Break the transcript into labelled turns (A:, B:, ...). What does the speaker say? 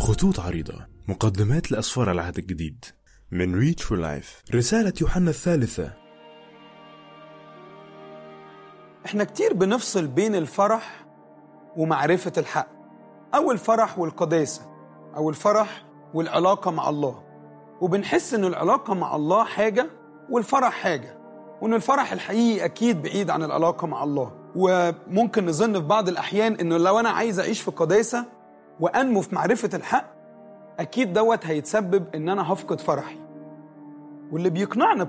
A: خطوط عريضة مقدمات لأسفار العهد الجديد من ريتش فور لايف رسالة يوحنا الثالثة
B: احنا كتير بنفصل بين الفرح ومعرفة الحق أو الفرح والقداسة أو الفرح والعلاقة مع الله وبنحس إن العلاقة مع الله حاجة والفرح حاجة وإن الفرح الحقيقي أكيد بعيد عن العلاقة مع الله وممكن نظن في بعض الأحيان إنه لو أنا عايز أعيش في قداسة وأنمو في معرفة الحق أكيد دوت هيتسبب إن أنا هفقد فرحي واللي بيقنعنا